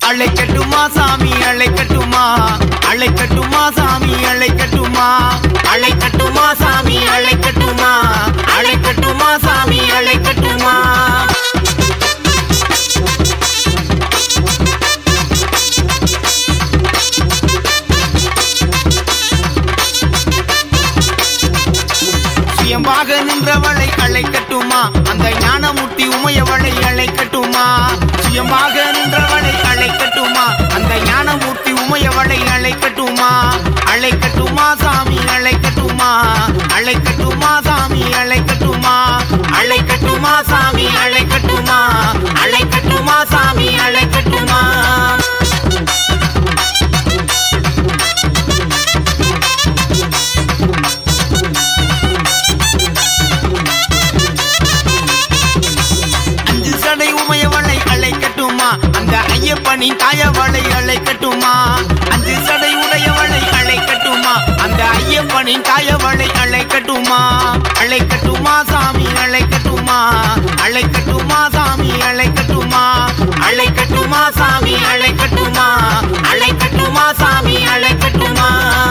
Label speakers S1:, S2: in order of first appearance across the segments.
S1: அழைக்கட்டுமா சாமி அழைக்கட்டுமா அழைக்கட்டுமா சாமி அழைக்கட்டுமா அழைக்கட்டுமா சாமி அழைக்கட்டுமா அழைக்கட்டுமா சாமி அழைக்கட்டுமா சுயமாக நின்றவளை அழைக்கட்டுமா அந்த ஞானமூர்த்தி உமையவளை அழைக்கட்டுமா சுயமாக நின்றவளை அழைக்கட்டுமா அந்த ஞானமூர்த்தி உமையவளை அழைக்கட்டுமா அழைக்கட்டுமா சாமி அழைக்கட்டுமா அழைக்கட்டுமா சாமி அழைக்கட்டுமா அழைக்கட்டுமா சாமி அழைக்கட்டுமா அழைக்கட்டுமா சாமி அழைக்கட்டுமா அஞ்சு சடை உமையவளை அழைக்கட்டுமா அந்த ஐயப்பனின் தாயவளை அழைக்கட்டுமா அஞ்சு சடை உடையவளை அழைக்கட்டுமா அந்த ஐயப்பனின் தாயவளை அழைக்கட்டுமா அழைக்கட்டுமா சாமி அழைக்கட்டுமா அழைக்கட்டுமா சாமி அழைக்கட்டுமா அழைக்கட்டுமா சாமி அழைக்கட்டுமா அழைக்கட்டுமா சாமி அழைக்கட்டுமா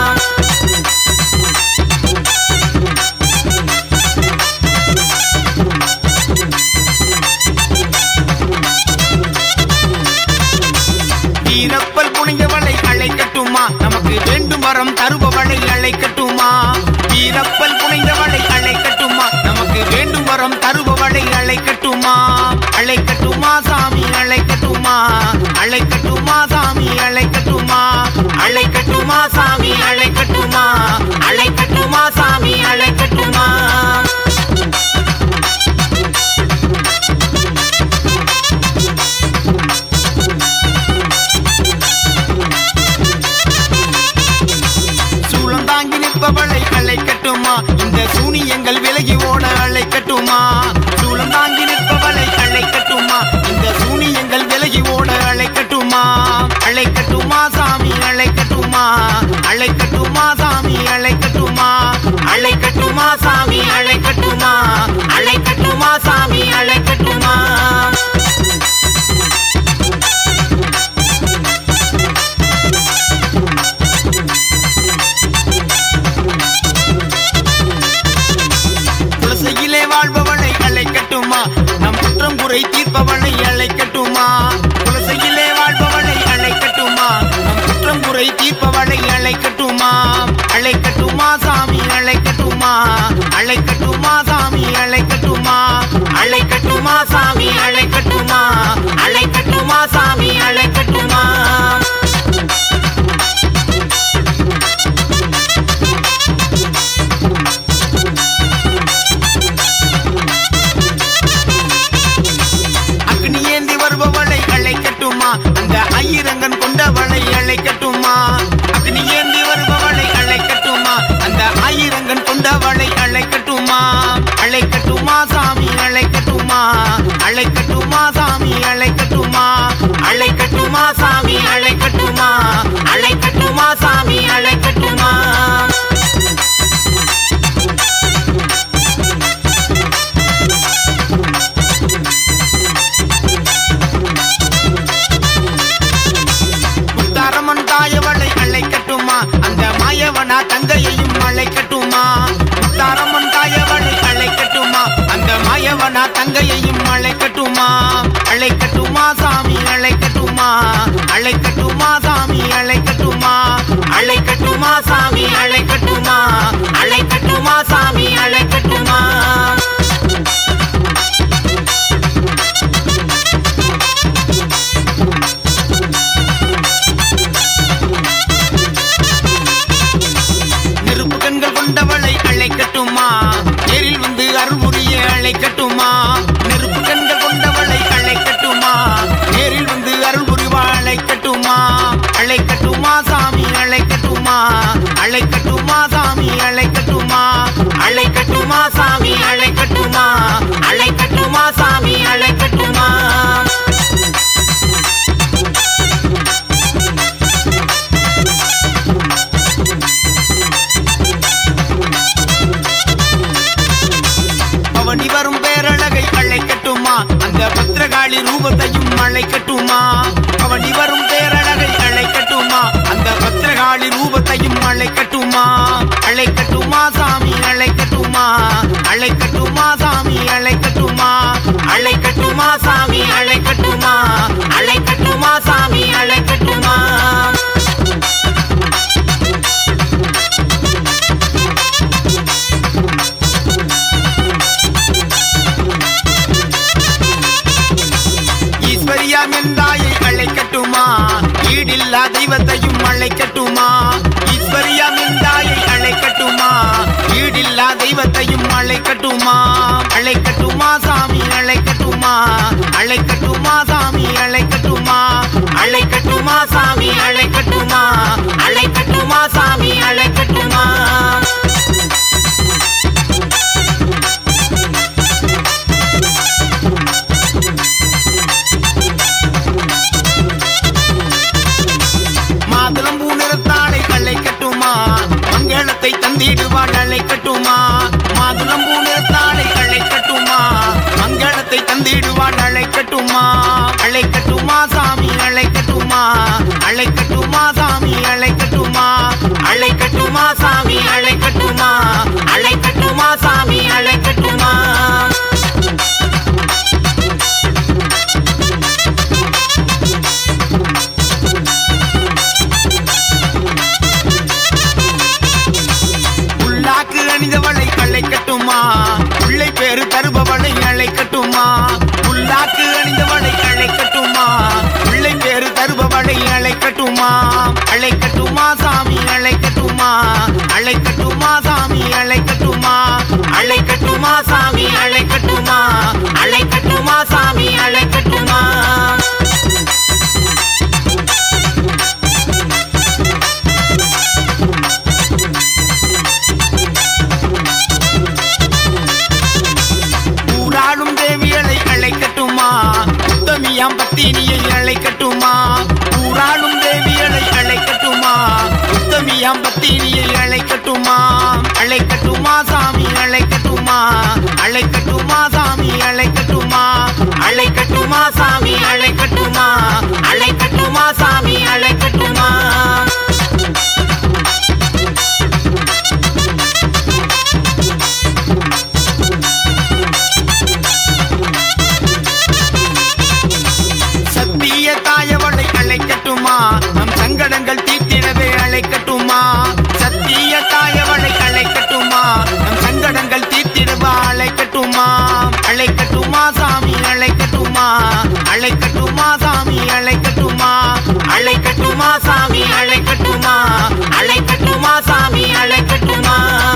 S1: வீரப்பல் புனிஞ்சவளை அழைக்கட்டுமா நமக்கு வேண்டும் வரம் தருபவளை அழைக்கட்டுமா வீரப்பல் புனிந்தவளை அழைக்கட்டுமா நமக்கு வேண்டும் வரம் தருபவளை அழைக்கட்டுமா அழைக்கட்டுமா சாமி அழைக்கட்டுமா அழைக்கட்டுமா சாமி அழைக்கட்டுமா அழைக்கட்டுமா சாமி அழைக்கட்டுமா அழைக்கட்டுமா சாமி அழைக்கட்டுமா சூளம் தாங்கி நிற்பவளை அழைக்கட்டுமா இந்த சூனியங்கள் விலகி ஓட அழைக்கட்டுமா சூளம் தாங்கி நிற்பவளை அழைக்கட்டுமா இந்த சூனியங்கள் விலகி ஓட அழைக்கட்டுமா அழைக்கட்டுமா சாமி அழைக்கட்டுமா அழைக்கட்டுமா சாமி அழைக்கட்டுமா அழைக்கட்டுமா சாமி அழைக்கட்டுமா அழைக்கட்டுமா சாமி அழைக்கட்டுமா குலசையிலே வாழ்பவளை அழைக்கட்டுமா நம் குற்றம் குறை தீர்ப்பவளை அழைக்கட்டுமா குலசையிலே வாழ்பவளை அழைக்கட்டுமா நம் குற்றம் குறை தீர்ப்பவளை அழைக்கட்டுமா அழைக்கட்டுமா சாமி அழைக்கட்டுமா அழைக்கட்டுமா சாமி அழைக்கட்டுமா அழைக்கட்டுமா சாமி அழைக்கட்டுமா அழைக்கட்டுமா சாமி அழைக்கட்டுமா அக்னி ஏந்தி வருபவளை அழைக்கட்டுமா அந்த ஐயரங்கன் கொண்டவளை அழைக்கட்டுமா அக்னி ஏந்தி வருபவளை அழைக்கட்டுமா அந்த ஐயரங்கன் கொண்டவளை அழைக்கட்டுமா அழைக்கட்டுமா சாமி அழைக்கட்டுமா அழைக்கட்டுமா சாமி அழைக்கட்டுமா அழைக்கட்டுமா சாமி அழைக்கட்டுமா அழைக்கட்டுமா சாமி அழைக்கட்டுமா முத்தாரம்மன் தாயவளை அழைக்கட்டுமா அந்த மாயவனா தங்கையையும் அழைக்கட்டுமா முத்தாரம்மன் தாயவளை அழைக்கட்டுமா அந்த மாயவனா தங்கையையும் அழைக்கட்டுமா அழைக்கட்டுமா சாமி அழைக்கட்டுமா அழைக்கட்டுமா சாமி அழைக்கட்டுமா அழைக்கட்டுமா சாமி அழைக்கட்டுமா அழைக்கட்டுமா சாமி அழைக்கட்டுமா நெருப்பு கண்கள் கொண்டவளை அழைக்கட்டுமா நேரில் வந்து அருள்புரிய அழைக்கட்டுமா நெருப்பு கண்கள் கொண்டவளை அழைக்கட்டுமா நேரில் வந்து அருள் புரிவா அழைக்கட்டுமா அழைக்கட்டுமா சாமி அழைக்கட்டுமா அழைக்கட்டுமா சாமி அழைக்கட்டுமா அழை அழைக்கட்டுமா அழைக்கட்டுமா சாமி அழைக்கட்டுமா அழைக்கட்டுமா சாமி அழைக்கட்டுமா அழைக்கட்டுமா சாமி அழைக்கட்டுமா அழைக்கட்டுமா சாமி அழைக்கட்டுமா ஈஸ்வரியா மெந்தாயை அழைக்கட்டுமா ஈடில்லா தெய்வத்தையும் அழைக்கட்டுமா ஈஸ்வரியா மெந்தாயை அழைக்கட்டுமா ஈடில்லா தெய்வத்தையும் அழைக்கட்டுமா அழைக்கட்டுமா சாமி அழைக்கட்டுமா அழைக்கட்டுமா சாமி அழைக்கட்டுமா அழைக்கட்டுமா சாமி அழைக்கட்டுமா அழைக்கட்டுமா சாமி அழைக்கட்டுமா மாதுளம்பூ நிறத்தாளை அழைக்கட்டுமா மங்களத்தை தந்திடுவாள் அழைக்கட்டுமா மாதுளம்பூ நிறத்தாளை அழைக்கட்டுமா மங்களத்தை தந்திடுவாள் அழைக்கட்டுமா அழைக்கட்டுமா சாமி அழைக்கட்டுமா அழைக்கட்டுமா சாமி அழைக்கட்டுமா அழைக்கட்டுமா சாமி அழைக்கட்டுமா அழைக்கட்டுமா சாமி அழைக்கட்டுமா உள்ளாக்கு அணிந்தவளை அழைக்கட்டுமா உள்ளை பேரு தருபவளை அழைக்கட்டுமா உள்ளாக்கு அணிந்தவளை அழைக்கட்டுமா உள்ளை பேரு தருபவளை அழைக்கட்டுமா அழைக்கட்டுமா சாமி அழைக்கட்டுமா அழைக்கட்டுமா சாமி அழைக்கட்டுமா அழைக்கட்டுமா சாமி அழைக்கட்டுமா அழைக்கட்டுமா சாமி அழைக்கட்டுமா ஊராளும் தேவியலை அழைக்கட்டுமா உத்தமியாம் பத்தினியை அழைக்கட்டுமா ஊராளும் தேவியலை அழைக்கட்டுமா உத்தமியாம் பத்தினியை அழைக்கட்டுமா அழைக்கட்டுமா சாமி அழைக்கட்டுமா அழைக்கட்டுமா சாமி அழைக்கட்டுமா அழைக்கட்டுமா சாமி அழைக்கட்டுமா அழைக்கட்டுமா சாமி அழைக்கட்டுமா சத்திய தாயவளை அழைக்கட்டுமா நம் சங்கடங்கள் தீர்த்திடவே அழைக்கட்டுமா சத்திய தாயவளை அழைக்கட்டுமா நம் சங்கடங்கள் தீர்த்திடவா அழைக்கட்டுமா அழைக்கட்டுமா சாமி அழைக்கட்டுமா அழைக்கட்டுமா சாமி அழைக்கட்டுமா அழைக்கட்டுமா சாமி அழைக்கட்டுமா அழைக்கட்டுமா சாமி அழைக்கட்டுமா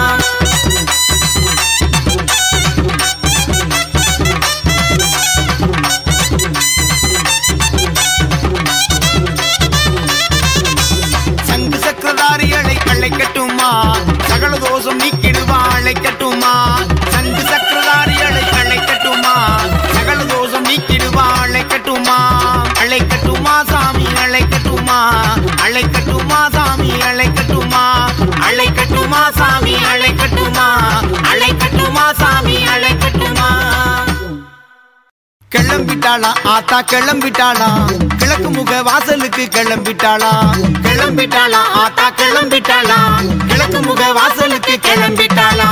S1: சங்கு சக்கரதாரிகளை அழைக்கட்டுமா சகல தோஷம் நீக்கிடுவா அழைக்கட்டுமா சங்கு சக்கரதாரிகளை அழைக்கட்டுமா சகல தோஷம் நீக்கிடுவா அழைக்கட்டுமா அழைக்கட்டுமா சாமி அழைக்கட்டுமா அழைக்கட்டுமா சாமி அழைக்கட்டுமா அழைக்கட்டுமா சாமி அழைக்கட்டுமா அழைக்கட்டுமா சாமி அழைக்கட்டுமா கிளம்பிட்டாளா ஆத்தா கிளம்பிட்டாளா கிழக்கு முக வாசலுக்கு கிளம்பிட்டாளா கிளம்பிட்டாளா ஆத்தா கிளம்பிட்டாளா கிழக்கு முக வாசலுக்கு கிளம்பிட்டாளா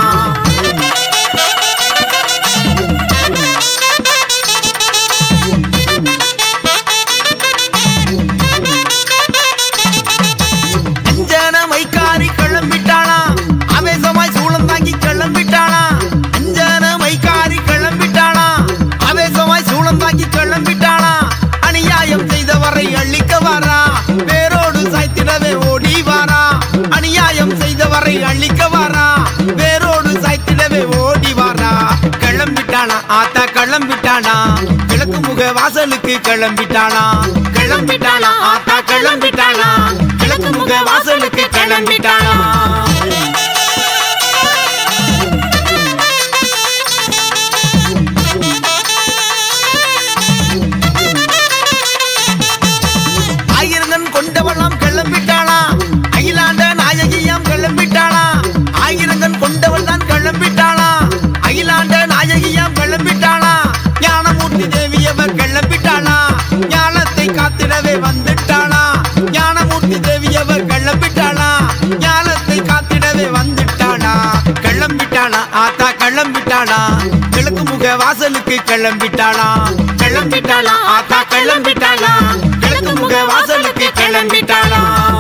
S1: அஞ்சன மைக்காரி கிளம்பிட்டாளா ஆவேசமாய் சூளம் தாங்கி கிளம்பிட்டாளா அஞ்சன மைக்காரி கிளம்பிட்டாளா ஆவேசமாய் சூளம் தாங்கி கிளம்பிட்டாளா அநியாயம் செய்தவரை அழிக்க வாரா வேரோடு சாய்த்திடவே ஓடி வாரா அநியாயம் செய்தவரை அழிக்க வாரா வேரோடு சாய்த்திடவே ஓடி வாரா கிளம்பிட்டாளா ஆத்தா கிளம்பிட்டாளா கிழக்கு முக வாசலுக்கு கிளம்பிட்டாளா கிளம்பிட்டாளா ஆத்தா கிளம்பிட்டாளா கிழக்கு முக வாசலுக்கு கிளம்பிட்டாளா ஆயிரங்கன் கொண்டவளாம் கிளம்பிட்டாளா அகிலாண்ட நாயகியாம் கிளம்பிட்டாளா ஆயிரங்கன் கொண்டவள் தான் கிளம்பிட்டாளா அகிலாண்ட நாயகியாம் கிளம்பிட்டாளா ஞானமூர்த்தி தேவியவ கிளம்பிட்டாளா ஞானத்தை காத்திடவே வந்துட்டாளா ஞானமூர்த்தி தேவியவ கிளம்பிட்டாளா ஞான கிளம்பிட்டாளா கிழக்கு முக வாசலுக்கு கிளம்பிட்டாளா கிளம்பிட்டாளா ஆத்தா கிளம்பிட்டாளா கிழக்கு முக வாசலுக்கு கிளம்பிட்டாளா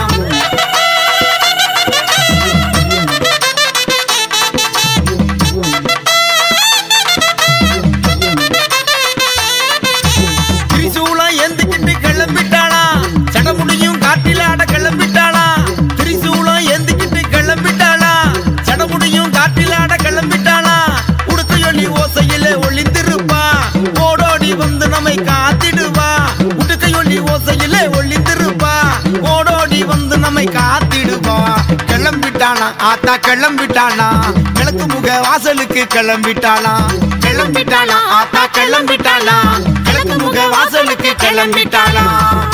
S1: திரிசூலம் ஏந்திக்கிட்டு கிளம்பிட்டாளா சடமுடியும் காட்டில ஆட கிளம்பிட்டாளா திரிசூலம் ஏந்திக்கிட்டு கிளம்பிட்டாளா சடமுடியும் காட்டில ஆட கிளம்பிட்டாளா உடுக்கையொலி ஓசையில ஒளிந்திருப்பா ஓடோடி வந்து நம்மை காத்திடுவா உடுக்கையொலி ஓசையில ஒளிந்திருப்பா ஓடோடி வந்து நம்மை காத்திடுவா கிளம்பிட்டானா ஆத்தா கிளம்பிட்டானா கிழக்கு முக வாசலுக்கு கிளம்பிட்டாளா கிளம்பிட்டாளா ஆத்தா கிளம்பிட்டாளா கிழக்கு முக வாசலுக்கு கிளம்பிட்டாளா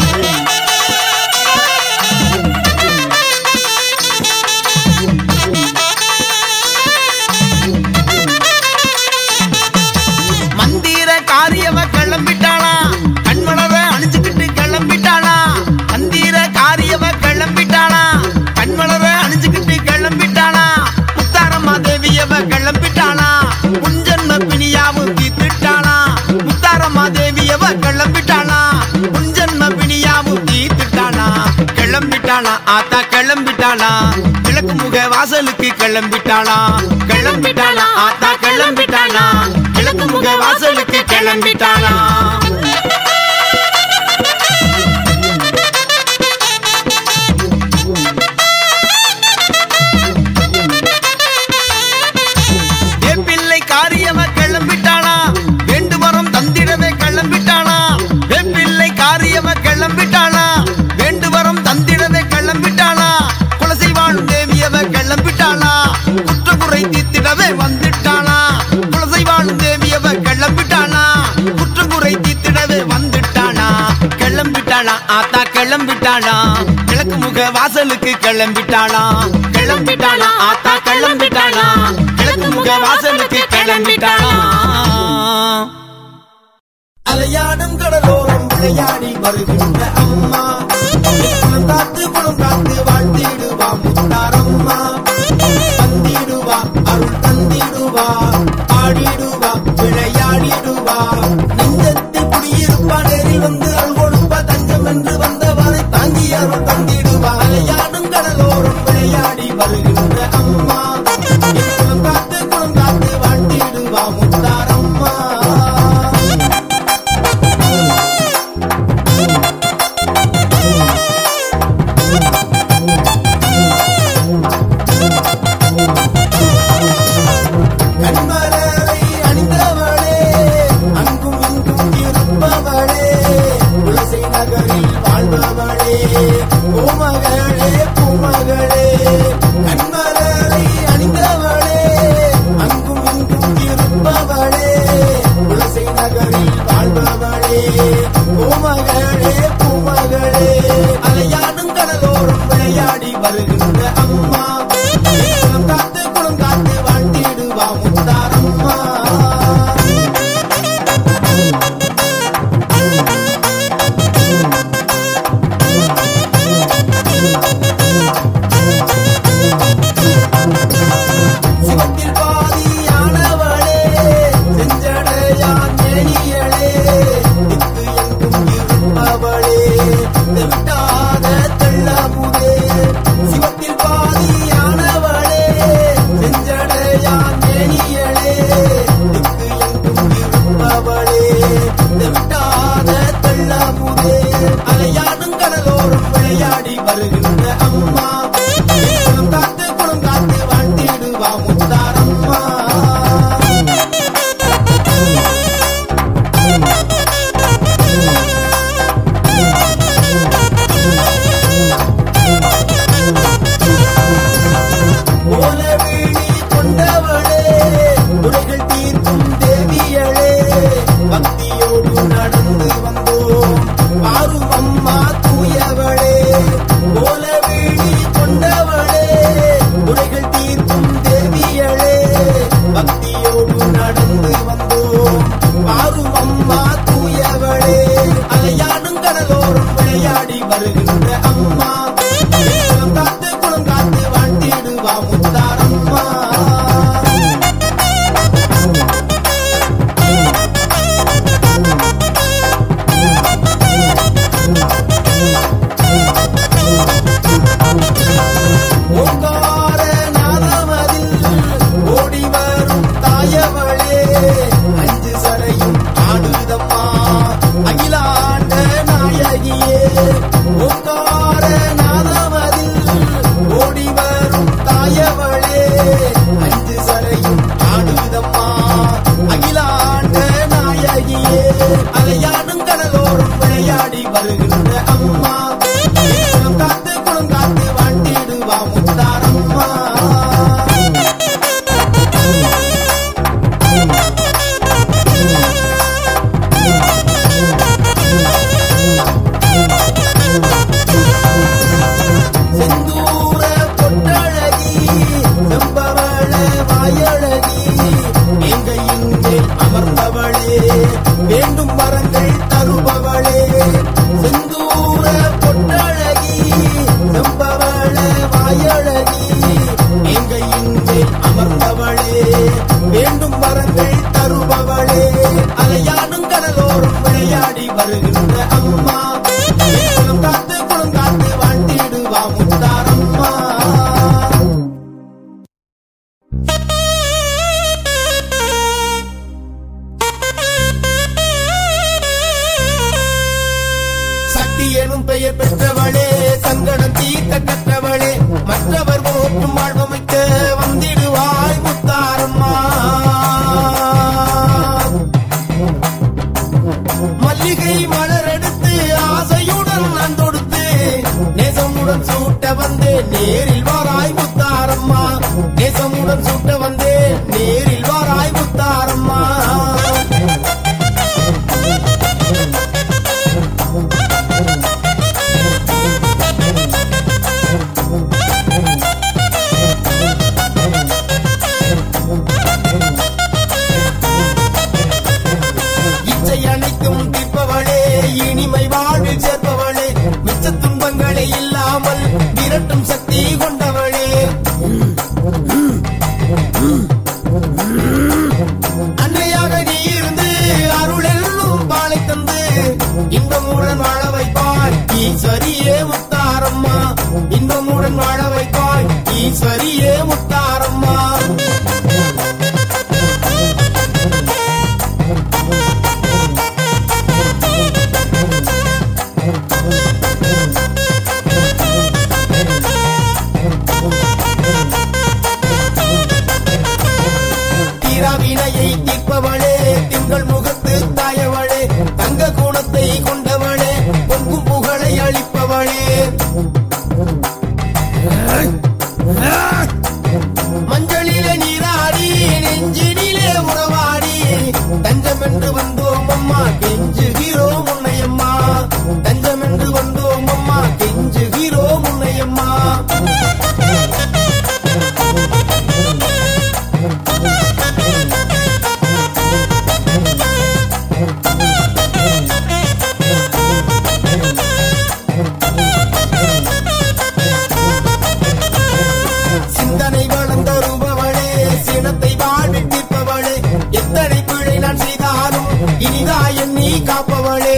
S1: மந்திர காரியவ கிளம்பிட்டாளா கண்மலர அணிஞ்சுக்கிட்டு கிளம்பிட்டாளா மந்திர காரியவ கிளம்பிட்டாளா கண்மலர அணிஞ்சுக்கிட்டு கிளம்பிட்டாளா முத்தாரம்மா தேவியவ கிளம்பிட்டாளா உஞ்சன்ம பிணியாவும் தீர்த்துட்டாளா முத்தாரம்மா தேவியவ கிளம்பிட்டாளா உஞ்சன்ம பிணியாவும் தீர்த்துட்டாளா கிளம்பிட்டாளா ஆத்தா கிளம்பிட்டாளா கிழக்கு முக வாசலுக்கு கிளம்பிட்டாளா கிளம்பிட்டாளா ஆத்தா கிளம்பிட்டாளா கிழக்கு முக வாசலுக்கு கிளம்பிட்டாளா வேப்பிள்ளை காரியவ கிளம்பிட்டாளா வேண்டு வரம் தந்திடவே கிளம்பிட்டாளா வேப்பிள்ளை காரியவ கிளம்பிட்டாளா வேண்டு வரம் தந்திடவே கிளம்பிட்டாளா குலசை வாழும் தேவியவ கிளம்பிட்டாளா குற்றக்குறை தீர்த்திடவே வந்துட்டாளா குலசை வாழும் தேவியவ கிளம்பிட்டாளா குற்றக்குறை தீர்த்திடவே வந்துட்டாளா கிளம்பிட்டாளா ஆத்தா கிளம்பிட்டாளா கிழக்கு முக வாசலுக்கு கிளம்பிட்டாளா கிளம்பிட்டாளா ஆத்தா கிளம்பிட்டாளா கிழக்கு முக வாசலுக்கு கிளம்பிட்டாளா
S2: அலையாடும் கடலோரம் விளையாடி வருகின்ற அம்மா குணம் காத்து குணம் காத்து வாழ்த்திடுவா முத்தாரம்மா வந்திடுவா அருள் தந்திடுவா ஆடிடுவா விளையாடிடுவா நெஞ்சத்தில் குடியிருப்பா நேரில் வந்து அருள் கொடுப்பா தஞ்சம் என்று வந்தவரை தாங்கி அருள் தந்திடுவா அலையாடும் கடலோரம் விளையாடி வருகின்ற அம்மா குணம் காத்து குணம் காத்து வாழ்த்திடுவா முத்தாரம்மா கண்மலரை அணிந்தவளே அங்கும் இங்கும் இருப்பவளே குலசை நகரில் வாழ்பவளே பூமகளே பூமகளே கண்மலரை அணிந்தவளே அங்கும் இங்கும் இருப்பவளே குலசை நகரில் வாழ்பவளே பூமகளே பூமகளே அலையாடும் கடலோரம் விளையாடி வருகின்ற அம்மா குணம் காத்து குணம் காத்து வாழ்த்திடுவா முத்தாரம்மா சிவத்தில் பாதியானவளே செஞ்சடையான் நெறியளே திக்கு எங்கும் இருப்பவளே விட்டாத தெள்ளமுதே சிவத்தில் பாதியானவளே செஞ்சடையான் நெறியளே திக்கு எங்கும் இருப்பவளே விட்டாத தெள்ளமுதே அலையாடும் கடலோரம் விளையாடி வருகின்ற அம்மா குணம் காத்து குணம் காத்து வாழ்த்திடுவா முத்தாரம்மா ஓலவிழி கொண்டவளே உடைகள் தீர்க்கும் தேவியளே பக்தியோடு நடந்து வந்தோம் ஆறும் அம்மா தூயவளே ஓலவிழி கொண்டவளே உடைகள் தீர்க்கும் தேவியளே பக்தியோடு நடந்து வந்தோம் ஆறும் அம்மா தூயவளே அலையாடும் கடலோரம் விளையாடி வருகின்ற அம்மா குணம் காத்து குணம் காத்து வாழ்த்திடுவா முத்தாரம்மா ஓங்கார நாதமதில் ஓடி வரும் தாயவளே அஞ்சு சரையும் ஆடுதம்மா அகிலாண்ட நாயகியே அலையாடும் கடலோரும் விளையாடி வருகின்ற அம்மா குணம் காத்து குணம் காத்து வாழ்த்திடுவா முத்தாரம்மா செந்தூர பொட்டழகி செம்பவள வாயழகி எங்க இங்கே அமர்ந்தவளே வேண்டும் வரங்கள் தருபவளே செந்தூர பொட்டழகி செம்பவள வாயழகி எங்க இங்கே அமர்ந்தவளே வேண்டும் வரங்கள் தருபவளே அலையாடும் கடலோரும் விளையாடி வருகின்ற அம்மா குணம் காத்து குணம் காத்து வாழ்த்திடுவா முத்தாரம்மா சக்தி எனும் பெயர் பெற்றவளே சங்கடம் தீர்க்க கற்றவளே மற்றவர் போற்றும் வாழ்வமைக்க வந்திடுவாய் முத்தாரம்மா மல்லிகை மலர் எடுத்து ஆசையுடன் நான் தொடுத்து நேசமுடன் சூட்ட வந்தேன் நேரில் வாராய் முத்தாரம்மா நேசமுடன் சூட்ட வந்தேன் நேரில் வாராய் முத்தாரம்மா இச்சை அனைத்தும் தீர்ப்பவளே இனிமை வாழ்வில் சேர்ப்பவளே மிச்ச துன்பங்களே இல்லாமல் விரட்டும் சக்தி கொண்டவளே அன்னையாக நீ இருந்து அருளெல்லும் பாலை தந்து இன்பமுடன் வாழ வைப்பாய் ஈஸ்வரியே முத்தாரம்மா இன்பமுடன் வாழ வைப்பாய் ஈஸ்வரியே முத்தாரம்மா தீராவினையை தீர்ப்பவளே திங்கள் முகத்து தாயவளே தங்க குணத்தை கொண்டவளே பொங்கும் புகழை அளிப்பவளே மஞ்சளிலே நீராடி நெஞ்சினிலே உறவாடி தஞ்சம் என்று வந்தோம் அம்மா கெஞ்சுகிறோம் உன்னையம்மா தஞ்சம் என்று வந்தோம் அம்மா கெஞ்சுகிறோம் உன்னையம்மா சிந்தனை வளர்ந்தருபவளே சினத்தை வாழ்வில் தீர்ப்பவளே எத்தனை பிழை நான் செய்தாலும் இனிதா எண்ணி காப்பவளே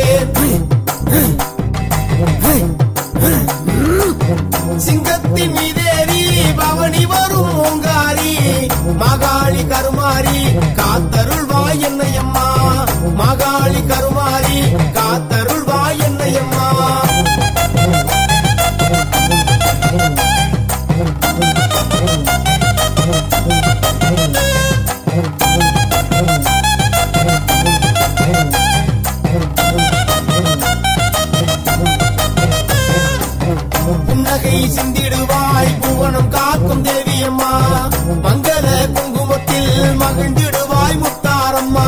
S2: சிங்கத்தின் மீதேறி பவனி வரும் ஓங்காரி மகாளி கருமாரி காத்தருள்வாய் என்னையம்மா மகாளி கருமாரி காத்தருள்வாய் என்னையம்மா புன்னகை சிந்திடுவாய் புவனம் காக்கும் தேவியம்மா மங்கள குங்குமத்தில் மகிழ்ந்திடுவாய் முத்தாரம்மா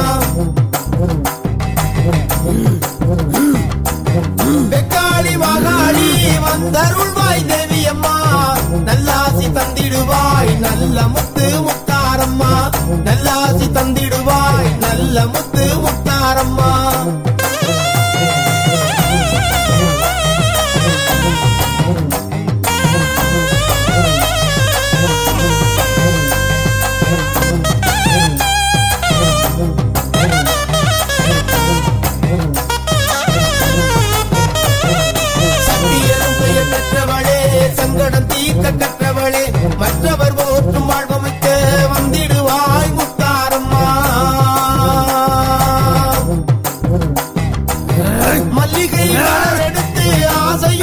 S2: வெக்காளி மகாளி வந்தருள்வாய் தேவியம்மா நல்லாசி தந்திடுவாய் நல்ல முத்து முத்தாரம்மா நல்லாசி தந்திடுவாய் நல்ல முத்து முத்தாரம்மா சக்தியரும் பெயர் பெற்றவளே சங்கடம் தீர்க்க கற்றவளே மற்றவர் போற்றும் வாழ்வமைக்க வந்திடுவாய் முத்தாரம்மா மல்லிகை மலர் எடுத்து ஆசை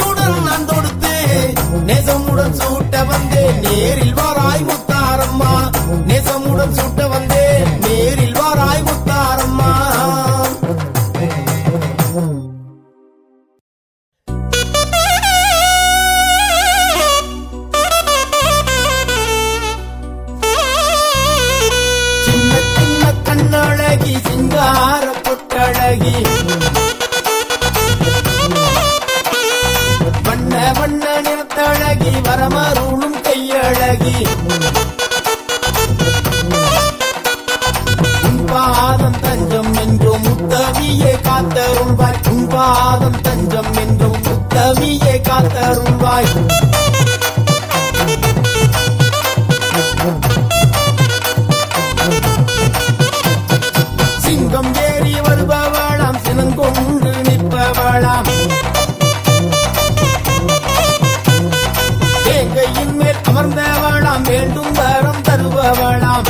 S2: நேசமுடன் சூட்ட வந்தே நேரில் வாராய் முத்தாரம்மா நேசமுடன் சூட்ட வந்தே நேரில் வாராய் முத்தாரம்மா சின்ன சின்ன கண்ணழகி சிங்கார பொட்டழகி வண்ண வண்ண நிறத்தழகி வரமருளும் கையழகி உன் பாதம் தஞ்சம் என்றும் முத்தவியே காத்தருள்வாய் உன் பாதம் தஞ்சம் என்றும் முத்தவியே காத்தருள்வாய் சிங்கம் ஏறி வருபவளாம் சினங்கொண்டு நிற்பவளாம் தேங்கையின் மேல் அமர்ந்தவளாம் வேண்டும் வரம் தருபவளாம்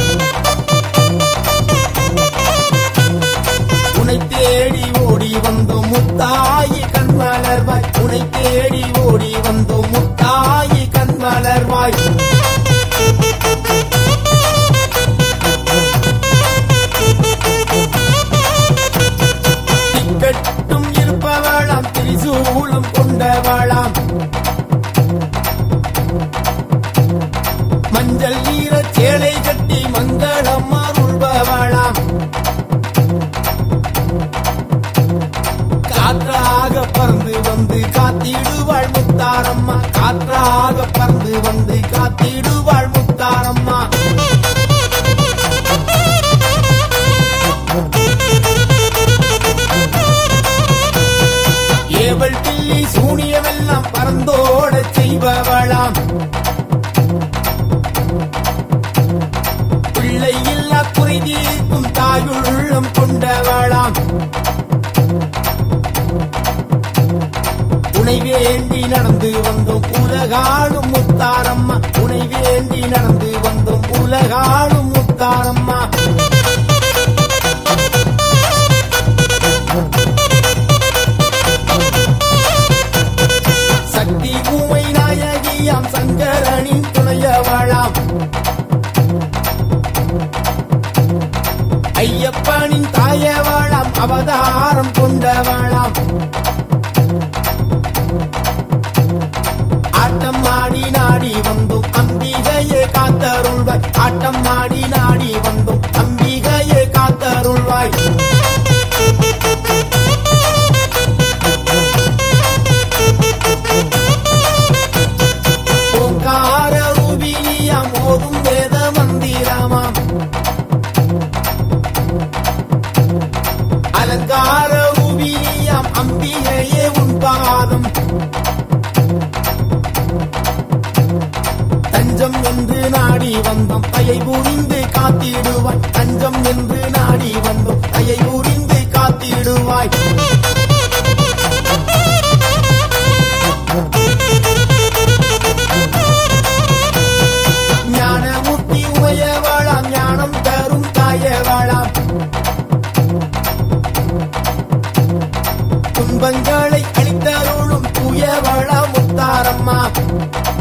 S2: உனை தேடி ஓடி வந்தோம் முத்தாயி கண் மலர்வாய் உனை தேடி ஓடி வந்தோம் முத்தாயி கண் மலர்வாய் திக்கட்டும் இருப்பவளாம் திரிசூலம் கொண்டவளாம் மஞ்சள் நீர சேலை கட்டி மங்களம் அருள்பவளாம் காற்றாக பறந்து வந்து காத்திடுவாள் முத்தாரம்மா காற்றாக பறந்து வந்து காத்திடுவாள் முத்தாரம்மா ஏவல் பில்லி சூனியமெல்லாம் பறந்தோடச் செய்பவளாம் பிள்ளை இல்லா குறை தீர்க்கும் தாயுள்ளம் கொண்டவளாம் உனை வேண்டி நடந்து வந்தோம் உலகாடும் முத்தாரம்மா உனை வேண்டி நடந்து வந்தோம் உலகாடும் முத்தாரம்மா சக்தி பூமை நாயகியாம் சங்கரனின் துணையவளாம் ஐயப்பனின் தாயவளாம் அவதாரம் கொண்டவளாம் ஆட்டம் ஆடி நாடி வந்தோம் அம்பிகையே காத்தருள்வாய் ஆட்டம் ஆடி நாடி வந்தோம் அம்பிகையே காத்தருள்வாய் ஓங்கார ரூபினியாம் ஓதும் வேத மந்திரமாம் அலங்கார ரூபினியாம் அம்பிகையே உன் பாதம் தஞ்சம் என்று நாடி வந்தோம் தயை புரிந்து காத்திடுவாய் தஞ்சம் என்று நாடி வந்தோம் தயை புரிந்து காத்திடுவாய் ஞானமுத்தி உமையவளாம் ஞானம் தரும் தாயவளாம் துன்பங்களை அளித்தருளும் தூயவளா முத்தாரம்மா